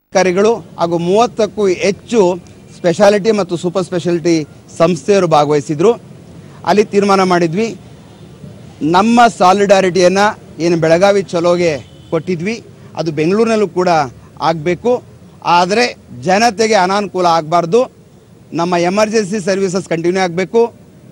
ಅಧಿಕಾರಿಗಳು ಹಾಗೂ ಮೂವತ್ತಕ್ಕೂ ಹೆಚ್ಚು ಸ್ಪೆಷಾಲಿಟಿ ಮತ್ತು ಸೂಪರ್ ಸ್ಪೆಷಾಲಿಟಿ ಸಂಸ್ಥೆಯವರು ಭಾಗವಹಿಸಿದ್ರು ಅಲ್ಲಿ ತೀರ್ಮಾನ ಮಾಡಿದ್ವಿ ನಮ್ಮ ಸಾಲಿಡಾರಿಟಿಯನ್ನು ಏನು ಬೆಳಗಾವಿ ಚಲೋಗೆ ಕೊಟ್ಟಿದ್ವಿ ಅದು ಬೆಂಗಳೂರಿನಲ್ಲೂ ಕೂಡ ಆಗಬೇಕು ಆದರೆ ಜನತೆಗೆ ಅನಾನುಕೂಲ ಆಗಬಾರ್ದು ನಮ್ಮ ಎಮರ್ಜೆನ್ಸಿ ಸರ್ವಿಸಸ್ ಕಂಟಿನ್ಯೂ ಆಗಬೇಕು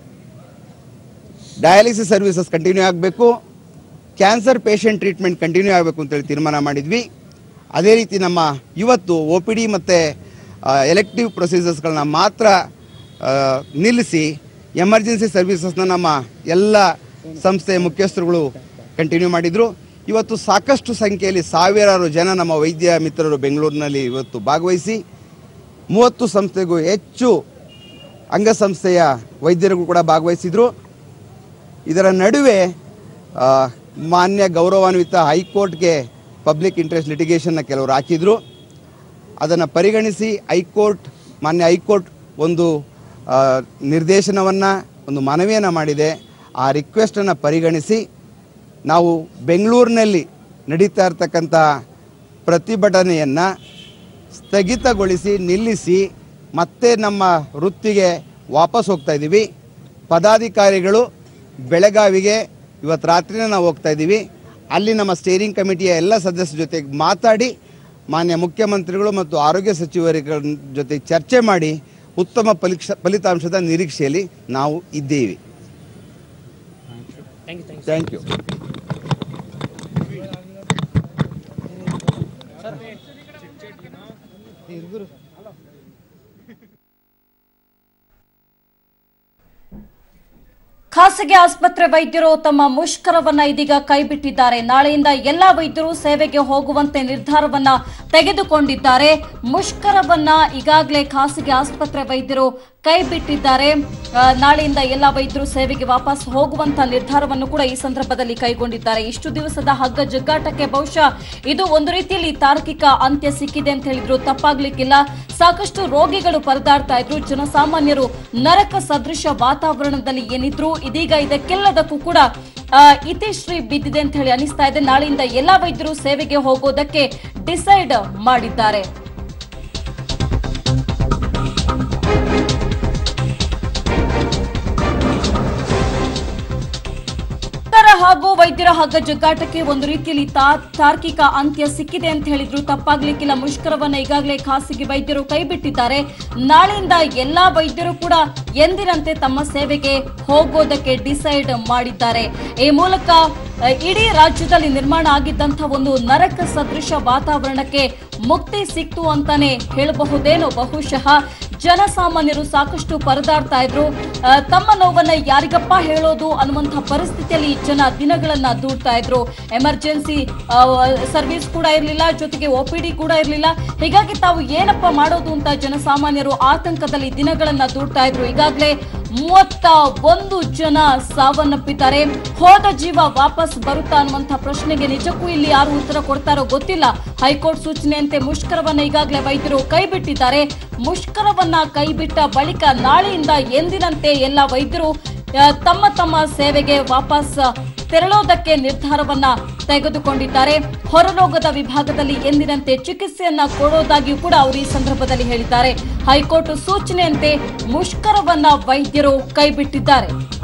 ಡಯಾಲಿಸಿಸ್ ಸರ್ವಿಸಸ್ ಕಂಟಿನ್ಯೂ ಆಗಬೇಕು ಕ್ಯಾನ್ಸರ್ ಪೇಷಂಟ್ ಟ್ರೀಟ್ಮೆಂಟ್ ಕಂಟಿನ್ಯೂ ಆಗಬೇಕು ಅಂತೇಳಿ ತೀರ್ಮಾನ ಮಾಡಿದ್ವಿ ಅದೇ ರೀತಿ ನಮ್ಮ ಇವತ್ತು ಒ ಪಿ ಡಿ ಮತ್ತು ಎಲೆಕ್ಟಿವ್ ಪ್ರೊಸೀಜರ್ಸ್ಗಳನ್ನ ಮಾತ್ರ ಆ, ನಿಲ್ಲಿಸಿ ಎಮರ್ಜೆನ್ಸಿ ಸರ್ವಿಸಸ್ನ ನಮ್ಮ ಎಲ್ಲ ಸಂಸ್ಥೆಯ ಮುಖ್ಯಸ್ಥರುಗಳು ಕಂಟಿನ್ಯೂ ಮಾಡಿದರು ಇವತ್ತು ಸಾಕಷ್ಟು ಸಂಖ್ಯೆಯಲ್ಲಿ ಸಾವಿರಾರು ಜನ ನಮ್ಮ ವೈದ್ಯ ಮಿತ್ರರು ಬೆಂಗಳೂರಿನಲ್ಲಿ ಇವತ್ತು ಭಾಗವಹಿಸಿ ಮೂವತ್ತು ಸಂಸ್ಥೆಗೂ ಹೆಚ್ಚು ಅಂಗಸಂಸ್ಥೆಯ ವೈದ್ಯರಿಗೂ ಕೂಡ ಭಾಗವಹಿಸಿದರು ಇದರ ನಡುವೆ ಆ, ಮಾನ್ಯ ಗೌರವಾನ್ವಿತ ಹೈಕೋರ್ಟ್ಗೆ ಪಬ್ಲಿಕ್ ಇಂಟ್ರೆಸ್ಟ್ ಲಿಟಿಗೇಷನ್ನ ಕೆಲವರು ಹಾಕಿದರು ಅದನ್ನು ಪರಿಗಣಿಸಿ ಹೈಕೋರ್ಟ್ ಮಾನ್ಯ ಹೈಕೋರ್ಟ್ ಒಂದು ನಿರ್ದೇಶನವನ್ನು ಒಂದು ಮನವಿಯನ್ನು ಮಾಡಿದೆ ಆ ರಿಕ್ವೆಸ್ಟನ್ನು ಪರಿಗಣಿಸಿ ನಾವು ಬೆಂಗಳೂರಿನಲ್ಲಿ ನಡೀತಾ ಇರ್ತಕ್ಕಂಥ ಪ್ರತಿಭಟನೆಯನ್ನು ಸ್ಥಗಿತಗೊಳಿಸಿ ನಿಲ್ಲಿಸಿ ಮತ್ತೆ ನಮ್ಮ ವೃತ್ತಿಗೆ ವಾಪಸ್ ಹೋಗ್ತಾ ಇದ್ದೀವಿ ಪದಾಧಿಕಾರಿಗಳು ಬೆಳಗಾವಿಗೆ ಇವತ್ತು ರಾತ್ರಿನೇ ನಾವು ಹೋಗ್ತಾ ಇದ್ದೀವಿ ಅಲ್ಲಿ ನಮ್ಮ ಸ್ಟೇರಿಂಗ್ ಕಮಿಟಿಯ ಎಲ್ಲ ಸದಸ್ಯರ ಜೊತೆಗೆ ಮಾತಾಡಿ ಮಾನ್ಯ ಮುಖ್ಯಮಂತ್ರಿಗಳು ಮತ್ತು ಆರೋಗ್ಯ ಸಚಿವರ ಜೊತೆ ಚರ್ಚೆ ಮಾಡಿ ಉತ್ತಮ ಫಲಿಕ್ಷ ಫಲಿತಾಂಶದ ನಿರೀಕ್ಷೆಯಲ್ಲಿ ನಾವು ಇದ್ದೀವಿ ಥ್ಯಾಂಕ್ ಯು ಖಾಸಗಿ ಆಸ್ಪತ್ರೆ ವೈದ್ಯರು ತಮ್ಮ ಮುಷ್ಕರವನ್ನ ಇದೀಗ ಕೈಬಿಟ್ಟಿದ್ದಾರೆ ನಾಳೆಯಿಂದ ಎಲ್ಲಾ ವೈದ್ಯರು ಸೇವೆಗೆ ಹೋಗುವಂತೆ ನಿರ್ಧಾರವನ್ನ ತೆಗೆದುಕೊಂಡಿದ್ದಾರೆ ಮುಷ್ಕರವನ್ನ ಈಗಾಗಲೇ ಖಾಸಗಿ ಆಸ್ಪತ್ರೆ ವೈದ್ಯರು ಕೈಬಿಟ್ಟಿದ್ದಾರೆ ಆ, ನಾಳೆಯಿಂದ ಎಲ್ಲಾ ವೈದ್ಯರು ಸೇವೆಗೆ ವಾಪಸ್ ಹೋಗುವಂತ ನಿರ್ಧಾರವನ್ನು ಕೂಡ ಈ ಸಂದರ್ಭದಲ್ಲಿ ಕೈಗೊಂಡಿದ್ದಾರೆ ಇಷ್ಟು ದಿವಸದ ಹಗ್ಗ ಜಗ್ಗಾಟಕ್ಕೆ ಬಹುಶಃ ಇದು ಒಂದು ರೀತಿಯಲ್ಲಿ ತಾರ್ಕಿಕ ಅಂತ್ಯ ಸಿಕ್ಕಿದೆ ಅಂತ ಹೇಳಿದ್ರು ತಪ್ಪಾಗ್ಲಿಕ್ಕಿಲ್ಲ ಸಾಕಷ್ಟು ರೋಗಿಗಳು ಪರದಾಡ್ತಾ ಇದ್ರು ಜನಸಾಮಾನ್ಯರು ನರಕ ಸದೃಶ ವಾತಾವರಣದಲ್ಲಿ ಏನಿದ್ರು ಇದೀಗ ಇದಕ್ಕೆಲ್ಲದಕ್ಕೂ ಕೂಡ ಆ, ಇತಿಶ್ರೀ ಬಿದ್ದಿದೆ ಅಂತ ಹೇಳಿ ಅನಿಸ್ತಾ ಇದೆ ನಾಳೆಯಿಂದ ಎಲ್ಲಾ ವೈದ್ಯರು ಸೇವೆಗೆ ಹೋಗೋದಕ್ಕೆ ಡಿಸೈಡ್ ಮಾಡಿದ್ದಾರೆ ಡಾಕ್ಟರ್ ಹಾಗೂ ವೈದ್ಯರ ಹಗ್ಗ ಜಗ್ಗಾಟಕ್ಕೆ ಒಂದು ರೀತಿಯಲ್ಲಿ ತಾ- ತಾರ್ಕಿಕ ಅಂತ್ಯ ಸಿಕ್ಕಿದೆ ಅಂತ ಹೇಳಿದ್ರು ತಪ್ಪಾಗ್ಲಿಕ್ಕಿಲ್ಲ ಮುಷ್ಕರವನ್ನ ಈಗಾಗಲೇ ಖಾಸಗಿ ವೈದ್ಯರು ಕೈಬಿಟ್ಟಿದ್ದಾರೆ ನಾಳೆಯಿಂದ ಎಲ್ಲಾ ವೈದ್ಯರು ಕೂಡ ಎಂದಿನಂತೆ ತಮ್ಮ ಸೇವೆಗೆ ಹೋಗೋದಕ್ಕೆ ಡಿಸೈಡ್ ಮಾಡಿದ್ದಾರೆ ಈ ಮೂಲಕ ಅ, ಇಡೀ ರಾಜ್ಯದಲ್ಲಿ ನಿರ್ಮಾಣ ಆಗಿದ್ದಂತಹ ಒಂದು ನರಕ ಸದೃಶ ವಾತಾವರಣಕ್ಕೆ ಮುಕ್ತಿ ಸಿಕ್ತು ಅಂತಾನೆ ಹೇಳಬಹುದೇನೋ ಬಹುಶಃ ಜನಸಾಮಾನ್ಯರು ಸಾಕಷ್ಟು ಪರದಾಡ್ತಾ ಇದ್ರು ಆ, ತಮ್ಮ ನೋವನ್ನ ಯಾರಿಗಪ್ಪ ಹೇಳೋದು ಅನ್ನುವಂಥ ಪರಿಸ್ಥಿತಿಯಲ್ಲಿ ಜನ ದಿನಗಳನ್ನ ದೂಡ್ತಾ ಇದ್ರು ಎಮರ್ಜೆನ್ಸಿ ಸರ್ವಿಸ್ ಕೂಡ ಇರಲಿಲ್ಲ ಜೊತೆಗೆ ಒ ಪಿ ಡಿ ಕೂಡ ಇರಲಿಲ್ಲ ಹೀಗಾಗಿ ತಾವು ಏನಪ್ಪ ಮಾಡೋದು ಅಂತ ಜನಸಾಮಾನ್ಯರು ಆತಂಕದಲ್ಲಿ ದಿನಗಳನ್ನ ದೂಡ್ತಾ ಇದ್ರು ಈಗಾಗಲೇ ಮೂವತ್ತ ಒಂದು ಜನ ಸಾವನ್ನಪ್ಪಿದ್ದಾರೆ ಹೋದ ಜೀವ ವಾಪಸ್ ಬರುತ್ತಾ ಅನ್ನುವಂಥ ಪ್ರಶ್ನೆಗೆ ನಿಜಕ್ಕೂ ಇಲ್ಲಿ ಯಾರು ಉತ್ತರ ಕೊಡ್ತಾರೋ ಗೊತ್ತಿಲ್ಲ ಹೈಕೋರ್ಟ್ ಸೂಚನೆಯಂತೆ ಮುಷ್ಕರವನ್ನ ಈಗಾಗಲೇ ವೈದ್ಯರು ಕೈಬಿಟ್ಟಿದ್ದಾರೆ ಮುಷ್ಕರವನ್ನ ಕೈಬಿಟ್ಟ ಬಳಿಕ ನಾಳೆಯಿಂದ ಎಂದಿನಂತೆ ಎಲ್ಲ ವೈದ್ಯರು ಆ, ತಮ್ಮ ತಮ್ಮ ಸೇವೆಗೆ ವಾಪಸ್ ತೆರಳೋದಕ್ಕೆ ನಿರ್ಧಾರವನ್ನ ತೆಗೆದುಕೊಂಡಿದ್ದಾರೆ ಹೊರರೋಗದ ವಿಭಾಗದಲ್ಲಿ ಎಂದಿನಂತೆ ಚಿಕಿತ್ಸೆಯನ್ನ ಕೊಡೋದಾಗಿಯೂ ಕೂಡ ಅವರು ಈ ಸಂದರ್ಭದಲ್ಲಿ ಹೇಳಿದ್ದಾರೆ ಹೈಕೋರ್ಟ್ ಸೂಚನೆಯಂತೆ ಮುಷ್ಕರವನ್ನ ವೈದ್ಯರು ಕೈಬಿಟ್ಟಿದ್ದಾರೆ